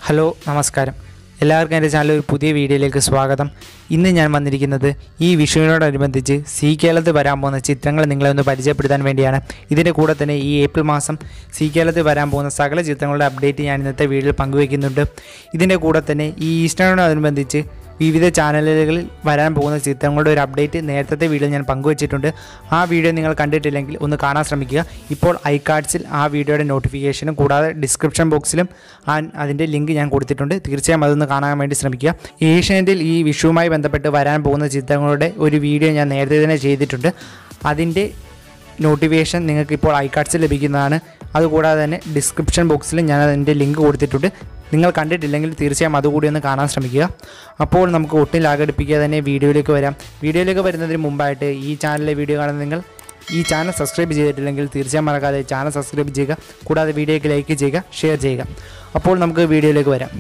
hello നമസ്കാരം എല്ലാവർക്കും എൻ്റെ ചാനൽ ഒരു പുതിയ വീഡിയോയിലേക്ക് സ്വാഗതം ഇന്ന് ഞാൻ വന്നിരിക്കുന്നത് ഈ വിഷുവിനോടനുബന്ധിച്ച് സി കേരളത്തിൽ വരാൻ പോകുന്ന ചിത്രങ്ങൾ നിങ്ങളെ ഒന്ന് പരിചയപ്പെടുത്താൻ വേണ്ടിയാണ് ഇതിൻ്റെ കൂടെ തന്നെ ഈ ഏപ്രിൽ മാസം സി കേരളത്തിൽ വരാൻ പോകുന്ന സകല ചിത്രങ്ങളുടെ അപ്ഡേറ്റ് ഞാൻ ഇന്നത്തെ വീഡിയോയിൽ പങ്കുവയ്ക്കുന്നുണ്ട് ഇതിൻ്റെ കൂടെ തന്നെ ഈ ഈസ്റ്ററിനോടനുബന്ധിച്ച് വിവിധ ചാനലുകളിൽ വരാൻ പോകുന്ന ചിത്രങ്ങളുടെ ഒരു അപ്ഡേറ്റ് നേരത്തെ വീഡിയോ ഞാൻ പങ്കുവച്ചിട്ടുണ്ട് ആ വീഡിയോ നിങ്ങൾ കണ്ടിട്ടില്ലെങ്കിൽ ഒന്ന് കാണാൻ ശ്രമിക്കുക ഇപ്പോൾ ഐ കാർഡ്സിൽ ആ വീഡിയോയുടെ നോട്ടിഫിക്കേഷനും കൂടാതെ ഡിസ്ക്രിപ്ഷൻ ബോക്സിലും ആ അതിൻ്റെ ലിങ്ക് ഞാൻ കൊടുത്തിട്ടുണ്ട് തീർച്ചയായും അതൊന്ന് കാണാൻ വേണ്ടി ശ്രമിക്കുക ഏഷ്യാനെറ്റിൽ ഈ വിഷുവുമായി ബന്ധപ്പെട്ട് വരാൻ പോകുന്ന ചിത്രങ്ങളുടെ ഒരു വീഡിയോ ഞാൻ നേരത്തെ തന്നെ ചെയ്തിട്ടുണ്ട് അതിൻ്റെ നോട്ടിഫിക്കേഷൻ നിങ്ങൾക്ക് ഇപ്പോൾ ഐ കാർഡ്സിൽ ലഭിക്കുന്നതാണ് അതുകൂടാതെ തന്നെ ഡിസ്ക്രിപ്ഷൻ ബോക്സിൽ ഞാൻ അതിൻ്റെ ലിങ്ക് കൊടുത്തിട്ടുണ്ട് നിങ്ങൾ കണ്ടിട്ടില്ലെങ്കിൽ തീർച്ചയായും അതുകൂടി ഒന്ന് കാണാൻ ശ്രമിക്കുക അപ്പോൾ നമുക്ക് ഒട്ടും ലാഗടിപ്പിക്കാതെ തന്നെ വീഡിയോയിലേക്ക് വരാം വീഡിയോയിലേക്ക് വരുന്നതിന് മുമ്പായിട്ട് ഈ ചാനലിലെ വീഡിയോ കാണുന്ന നിങ്ങൾ ഈ ചാനൽ സബ്സ്ക്രൈബ് ചെയ്തിട്ടില്ലെങ്കിൽ തീർച്ചയായും മറക്കാതെ ചാനൽ സബ്സ്ക്രൈബ് ചെയ്യുക കൂടാതെ വീഡിയോയ്ക്ക് ലൈക്ക് ചെയ്യുക ഷെയർ ചെയ്യുക അപ്പോൾ നമുക്ക് വീഡിയോയിലേക്ക് വരാം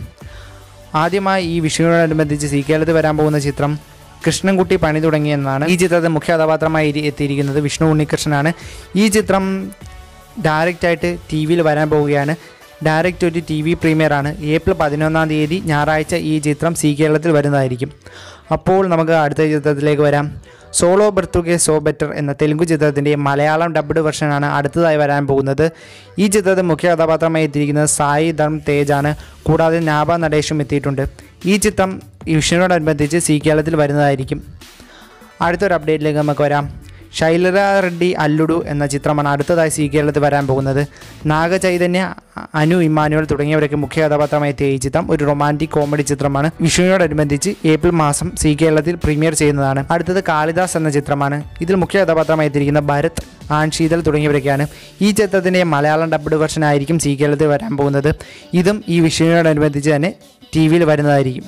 ആദ്യമായി ഈ വിഷുവിനോടനുബന്ധിച്ച് സി കേരളത്തിൽ വരാൻ പോകുന്ന ചിത്രം കൃഷ്ണൻകുട്ടി പണി തുടങ്ങി എന്നാണ് ഈ ചിത്രത്തിൽ മുഖ്യ കഥാപാത്രമായി ഇരി- എത്തിയിരിക്കുന്നത് വിഷ്ണു ഉണ്ണികൃഷ്ണനാണ് ഈ ചിത്രം ഡയറക്റ്റായിട്ട് ടി വിയിൽ വരാൻ പോവുകയാണ് ഡയറക്റ്റ് ഒരു ടി വി പ്രീമിയറാണ് ഏപ്രിൽ പതിനൊന്നാം തീയതി ഞായറാഴ്ച ഈ ചിത്രം സി കേരളത്തിൽ വരുന്നതായിരിക്കും അപ്പോൾ നമുക്ക് അടുത്ത ചിത്രത്തിലേക്ക് വരാം സോളോ ബർത്തുകെ സോ ബെറ്റർ എന്ന തെലുങ്ക് ചിത്രത്തിൻ്റെ മലയാളം ഡബ്ഡ് വെർഷനാണ് അടുത്തതായി വരാൻ പോകുന്നത് ഈ ചിത്രത്തിൽ മുഖ്യ കഥാപാത്രമായി എത്തിയിരിക്കുന്നത് സായി ധർം തേജാണ് കൂടാതെ നാഭ നടേഷും എത്തിയിട്ടുണ്ട് ഈ ചിത്രം ഈ വിഷുവിനോടനുബന്ധിച്ച് സി കേരളത്തിൽ വരുന്നതായിരിക്കും അടുത്തൊരു അപ്ഡേറ്റിലേക്ക് നമുക്ക് വരാം ശൈലജ റെഡ്ഡി അല്ലുഡു എന്ന ചിത്രമാണ് അടുത്തതായി സി കേരളത്തിൽ വരാൻ പോകുന്നത് നാഗചൈതന്യ അനു ഇമ്മാനുവൽ തുടങ്ങിയവരൊക്കെ മുഖ്യ കഥാപാത്രമായി എത്തിയ ഈ ചിത്രം ഒരു റൊമാൻറ്റിക് കോമഡി ചിത്രമാണ് വിഷുവിനോടനുബന്ധിച്ച് ഏപ്രിൽ മാസം സി കേരളത്തിൽ പ്രീമിയർ ചെയ്യുന്നതാണ് അടുത്തത് കാളിദാസ് എന്ന ചിത്രമാണ് ഇതിൽ മുഖ്യ കഥാപാത്രമായി എത്തിയിരിക്കുന്ന ഭരത് ആൺശീതൽ തുടങ്ങിയവരൊക്കെയാണ് ഈ ചിത്രത്തിൻ്റെ മലയാളം ഡബ്ഡ് വെർഷൻ ആയിരിക്കും സി കേരളത്തിൽ വരാൻ പോകുന്നത് ഇതും ഈ വിഷുവിനോടനുബന്ധിച്ച് തന്നെ ടി വിയിൽ വരുന്നതായിരിക്കും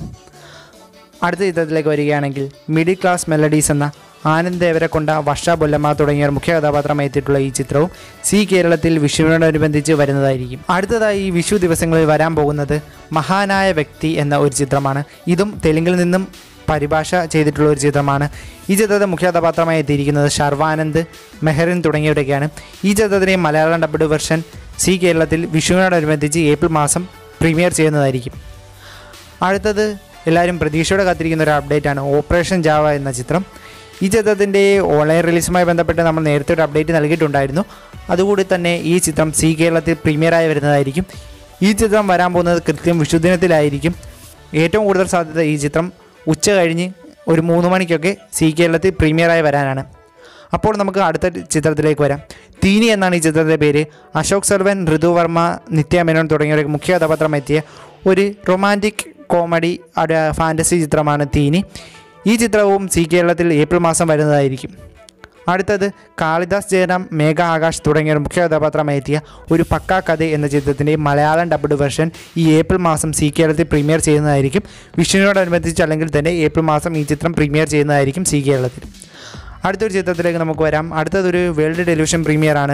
അടുത്ത ചിത്രത്തിലേക്ക് വരികയാണെങ്കിൽ മിഡിൽ ക്ലാസ് മെലഡീസ് എന്ന ആനന്ദ് ദേവരക്കൊണ്ട വർഷ ബൊല്ലമ്മ തുടങ്ങിയവർ മുഖ്യ കഥാപാത്രമായി എത്തിയിട്ടുള്ള ഈ ചിത്രവും സി കേരളത്തിൽ വിഷുവിനോടനുബന്ധിച്ച് വരുന്നതായിരിക്കും അടുത്തതായി ഈ വിഷു ദിവസങ്ങളിൽ വരാൻ പോകുന്നത് മഹാനായ വ്യക്തി എന്ന ഒരു ചിത്രമാണ് ഇതും തെലുങ്കിൽ നിന്നും പരിഭാഷ ചെയ്തിട്ടുള്ള ഒരു ചിത്രമാണ് ഈ ചിത്രത്തിൽ മുഖ്യ കഥാപാത്രമായി എത്തിയിരിക്കുന്നത് ശർവാനന്ദ് മെഹറിൻ തുടങ്ങിയവരൊക്കെയാണ് ഈ ചിത്രത്തിൻ്റെ മലയാളം ഡബ്ഡ് വെർഷൻ സി കേരളത്തിൽ വിഷുവിനോടനുബന്ധിച്ച് ഏപ്രിൽ മാസം പ്രീമിയർ ചെയ്യുന്നതായിരിക്കും അടുത്തത് എല്ലാവരും പ്രതീക്ഷയോടെ കാത്തിരിക്കുന്ന ഒരു അപ്ഡേറ്റ് ആണ് ഓപ്പറേഷൻ ജാവ എന്ന ചിത്രം ഈ ചിത്രത്തിൻ്റെ ഓൺലൈൻ റിലീസുമായി ബന്ധപ്പെട്ട് നമ്മൾ നേരത്തെ ഒരു അപ്ഡേറ്റ് നൽകിയിട്ടുണ്ടായിരുന്നു അതുകൂടി തന്നെ ഈ ചിത്രം സി കേരളത്തിൽ പ്രീമിയറായി വരുന്നതായിരിക്കും ഈ ചിത്രം വരാൻ പോകുന്നത് കൃത്യം വിഷുദിനത്തിലായിരിക്കും ഏറ്റവും കൂടുതൽ സാധ്യത ഈ ചിത്രം ഉച്ച കഴിഞ്ഞ് ഒരു മൂന്ന് മണിക്കൊക്കെ സി കേരളത്തിൽ പ്രീമിയറായി വരാനാണ് അപ്പോൾ നമുക്ക് അടുത്ത ചിത്രത്തിലേക്ക് വരാം തീനി എന്നാണ് ഈ ചിത്രത്തിൻ്റെ പേര് അശോക് സർവൻ ഋതുവർമ്മ നിത്യ മേനോൻ തുടങ്ങിയവരൊക്കെ മുഖ്യ കഥാപാത്രം എത്തിയ ഒരു റൊമാൻറ്റിക് കോമഡി ഒരു ഫാൻറ്റസി ചിത്രമാണ് തീനി ഈ ചിത്രവും സി കേരളത്തിൽ ഏപ്രിൽ മാസം വരുന്നതായിരിക്കും അടുത്തത് കാളിദാസ് ജയറാം മേഘ ആകാശ് തുടങ്ങിയവർ മുഖ്യ കഥാപാത്രമായി എത്തിയ ഒരു പക്കാ കഥ എന്ന ചിത്രത്തിൻ്റെ മലയാളം ഡബ്ഡ് വെർഷൻ ഈ ഏപ്രിൽ മാസം സി കേരളത്തിൽ പ്രീമിയർ ചെയ്യുന്നതായിരിക്കും വിഷുവിനോടനുബന്ധിച്ച് അല്ലെങ്കിൽ തന്നെ ഏപ്രിൽ മാസം ഈ ചിത്രം പ്രീമിയർ ചെയ്യുന്നതായിരിക്കും സി കേരളത്തിൽ അടുത്തൊരു ചിത്രത്തിലേക്ക് നമുക്ക് വരാം അടുത്തതൊരു വേൾഡ് ടെലിവിഷൻ പ്രീമിയറാണ്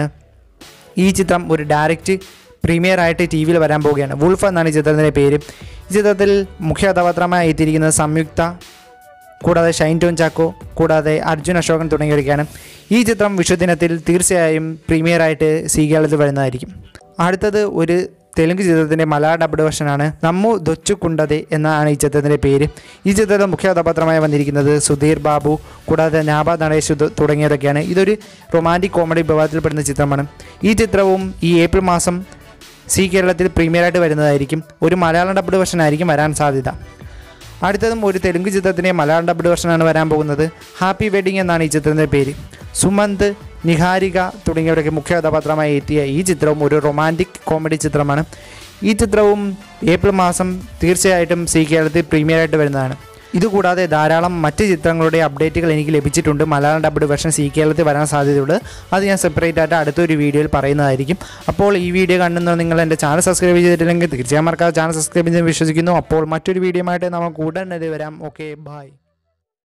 ഈ ചിത്രം ഒരു ഡയറക്റ്റ് പ്രീമിയർ ആയിട്ട് ടി വിയിൽ വരാൻ പോവുകയാണ് വുൾഫ് എന്നാണ് ഈ ചിത്രത്തിൻ്റെ പേര് ഈ ചിത്രത്തിൽ മുഖ്യ കഥാപാത്രമായി എത്തിയിരിക്കുന്നത് സംയുക്ത കൂടാതെ ഷൈൻ ടോൺ ചാക്കോ കൂടാതെ അർജുൻ അശോകൻ തുടങ്ങിയവരൊക്കെയാണ് ഈ ചിത്രം വിഷുദിനത്തിൽ തീർച്ചയായും പ്രീമിയർ ആയിട്ട് സി കേരളത്തിൽ വരുന്നതായിരിക്കും അടുത്തത് ഒരു തെലുങ്ക് ചിത്രത്തിൻ്റെ മലയാള ഡബ്ഡ് വെർഷനാണ് നമ്മു ദൊച്ചുകുണ്ടതെ എന്നാണ് ഈ ചിത്രത്തിൻ്റെ പേര് ഈ ചിത്രത്തിൽ മുഖ്യ കഥാപാത്രമായി വന്നിരിക്കുന്നത് സുധീർ ബാബു കൂടാതെ നാബ നടേഷ് തു- തുടങ്ങിയവരൊക്കെയാണ് ഇതൊരു റൊമാൻറ്റിക് കോമഡി വിഭാഗത്തിൽപ്പെടുന്ന ചിത്രമാണ് ഈ ചിത്രവും ഈ ഏപ്രിൽ മാസം സി കേരളത്തിൽ പ്രീമിയറായിട്ട് വരുന്നതായിരിക്കും ഒരു മലയാളം ഡബ്ഡ് വെർഷൻ ആയിരിക്കും വരാൻ സാധ്യത അടുത്തതും ഒരു തെലുങ്ക് ചിത്രത്തിൻ്റെ മലയാളം ഡബ്ഡ് വെർഷനാണ് വരാൻ പോകുന്നത് ഹാപ്പി വെഡിങ് എന്നാണ് ഈ ചിത്രത്തിൻ്റെ പേര് സുമന്ത് നിഹാരിക തുടങ്ങിയവരൊക്കെ മുഖ്യ കഥാപാത്രമായി എത്തിയ ഈ ചിത്രവും ഒരു റൊമാൻറ്റിക് കോമഡി ചിത്രമാണ് ഈ ചിത്രവും ഏപ്രിൽ മാസം തീർച്ചയായിട്ടും സി കേരളത്തിൽ പ്രീമിയറായിട്ട് വരുന്നതാണ് ഇതുകൂടാതെ ധാരാളം മറ്റ് ചിത്രങ്ങളുടെ അപ്ഡേറ്റുകൾ എനിക്ക് ലഭിച്ചിട്ടുണ്ട് മലയാളം ഡബ്ഡ് വെർഷൻ സി കേരളത്തിൽ വരാൻ സാധ്യതയുണ്ട് അത് ഞാൻ സെപ്പറേറ്റ് ആയിട്ട് അടുത്തൊരു വീഡിയോയിൽ പറയുന്നതായിരിക്കും അപ്പോൾ ഈ വീഡിയോ കണ്ടുന്ന നിങ്ങൾ എൻ്റെ ചാനൽ സബ്സ്ക്രൈബ് ചെയ്തിട്ടില്ലെങ്കിൽ തീർച്ചയായും മറക്കാതെ ചാനൽ സബ്സ്ക്രൈബ് ചെയ്ത് വിശ്വസിക്കുന്നു അപ്പോൾ മറ്റൊരു വീഡിയോ ആയിട്ട് നമുക്ക് ഉടൻ തന്നെ വരാം ഓക്കെ ബൈ